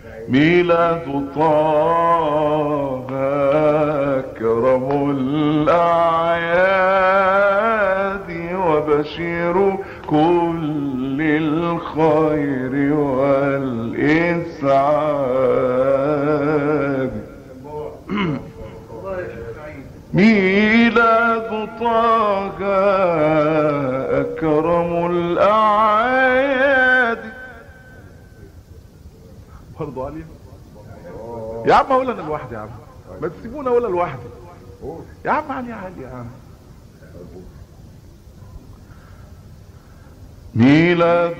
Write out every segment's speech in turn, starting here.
ميلاد طه أكرم الأعياد وبشير كل الخير والإسعاد ميلاد طه أكرم الأعياد برضو علي يا عم اقول انا لوحدي يا عم ما تسيبونا ولا لوحدي يا عم علي علي يا عم ميلاد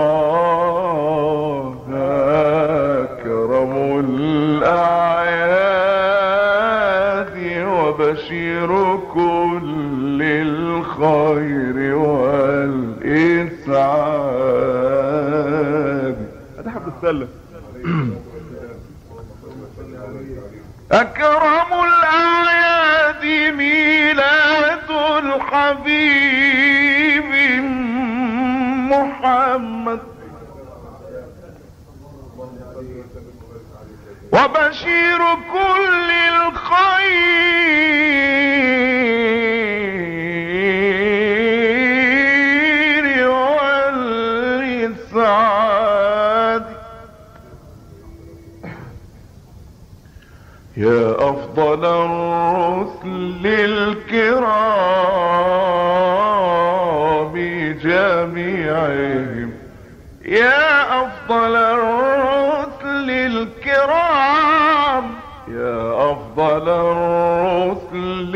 طه أكرم الأعياد وبشير كل الخير والإسعاد هذا حب السلة أكرم الأعياد ميلاد الحبيب محمد وبشير كل الخير والإسعاد يا أفضل الرسل الكرام جميعهم يا أفضل الرسل الكرام يا أفضل الرسل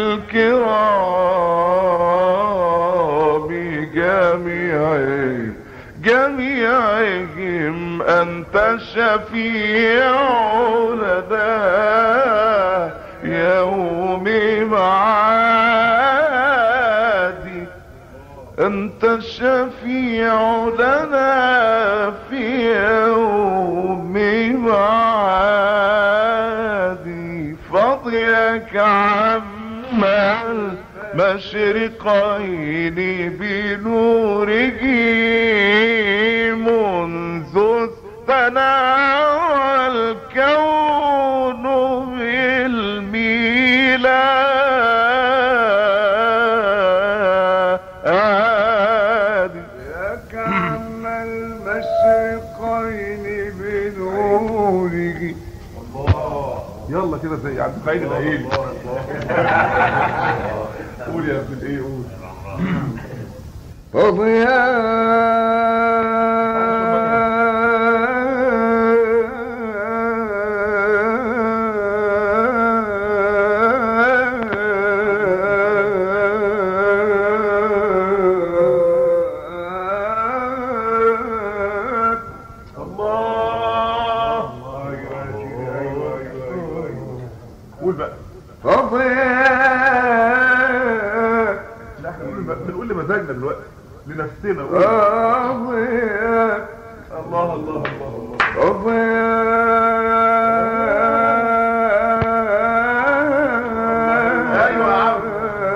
الكرام جميعهم جميعهم أنت شفيع لنا يوم معادي أنت الشفيع لنا في يوم معادي فضلك عما المشرقين بنوره منذ استنار الكون بالميلاد يا كعم المشرقين بنوره يلا كده زي عبد السعيد الايلي قول يا ابن الايه قول فضياء الله قول بقى فضياء لا احنا بنقول بنقول لمزاجنا دلوقتي لنفسنا قول فضياء الله الله الله الله أيوة يا عم.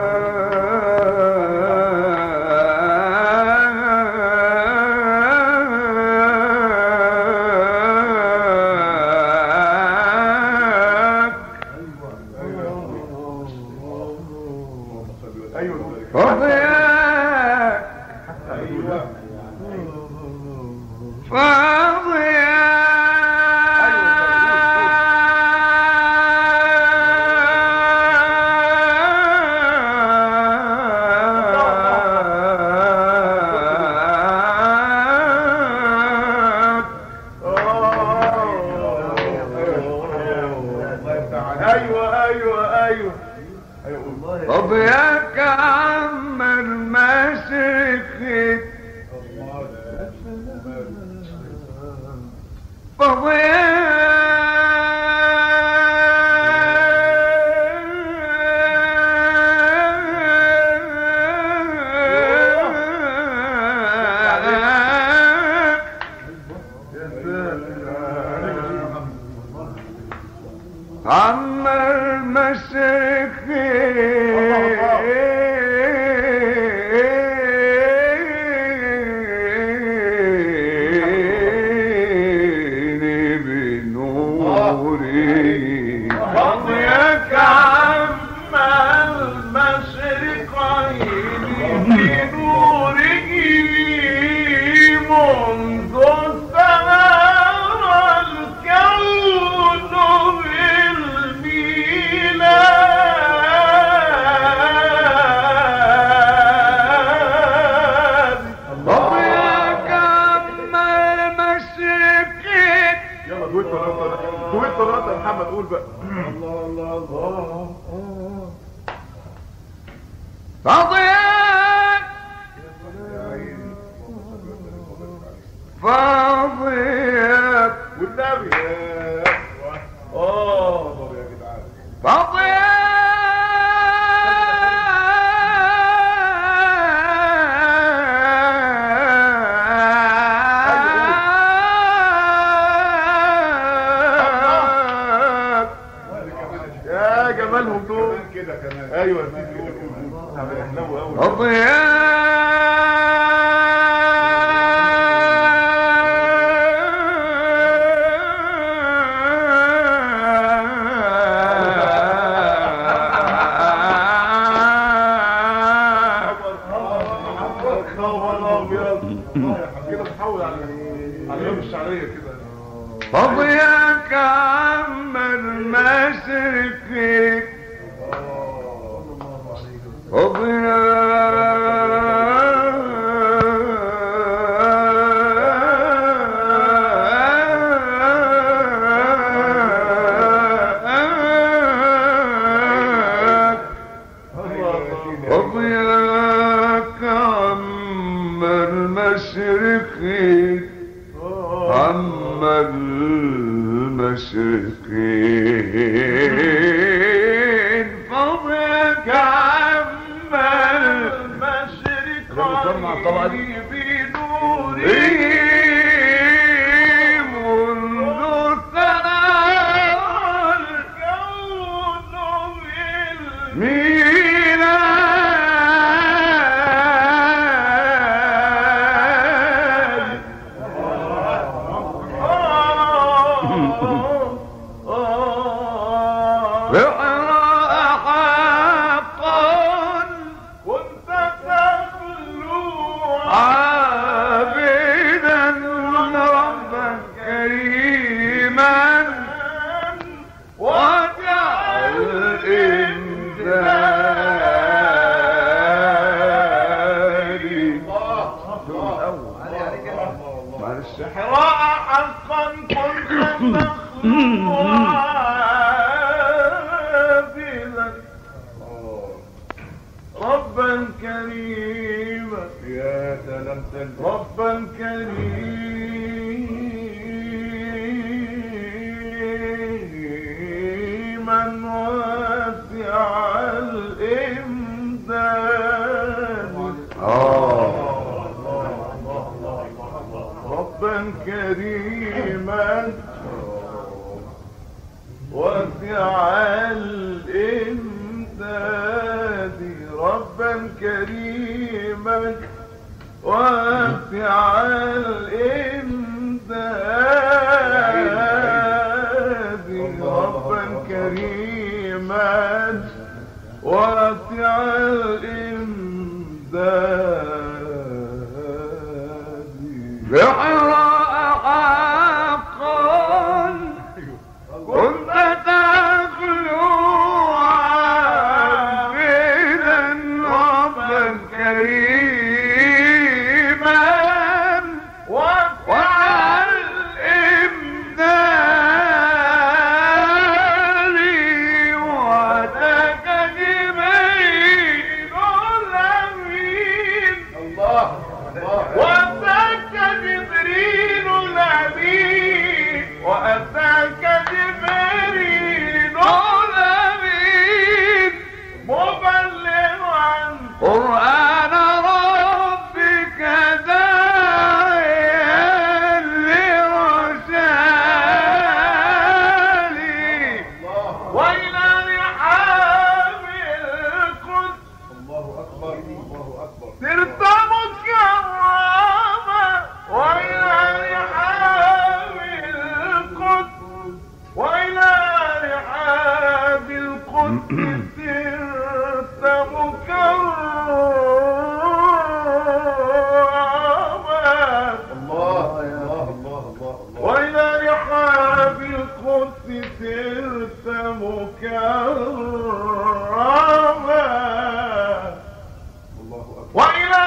ايوه فضياء ايوه ايوه ايوه ايوه قول. فضياك عم المشرق فضياك عم المشرق دويتو راسا دويتو راسا يا محمد قول بقى الله الله الله فضيك فضيك والنبي اه طب يا جدعان فضيك يا جمالهم دول كده كمان ايوه يا سيدي قول قول قول هيحلو قوي خبر ابيض كده تحول على على اليوم الشعريه كده فضيك عم المشرق وضياك عم المشرق عم المشرقين فضياك عم المشرق بتسمع الطبقة دي؟ بنوره منذ ثناء الكون بالميلاد اقرأ حقا كنت تخلو عابدا ربا كريما واجعل إمدادي معلش اقرأ حقا كنت تخلو عابدا ربا كريما يا سلام سلام ربا كريما واسع الإمداد ربا كريما واسع الإمداد ربا كريما واسع الإمداد ربا كريما واسع الإمداد اقرأ حقا كنت تخلو عابدا ربا كريما وعلى الإمداد واتاك جبريل الأمين الله الله وأتاك جبريل الأمين وأتاك جبريل الأمين مبلغا قرآن ربك داعيا لرسالي وإلى رحاب القدس الله اكبر الله اكبر سرت مكرما وإلى رحاب القدس وإلى رحاب القدس سرت مكرما الله الله الله الله وإلى رحاب القدس سرت مكرما الله اكبر وإلى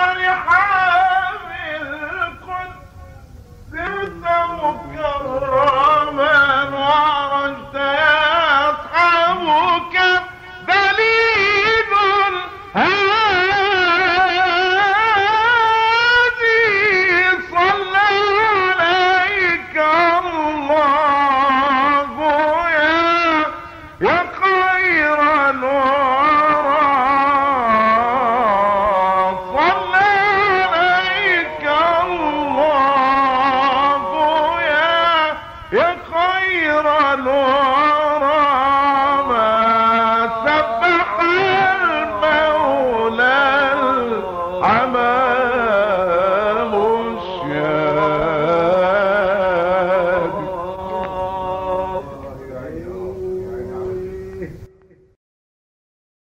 رحاب القدس سرت مكرما خير الورى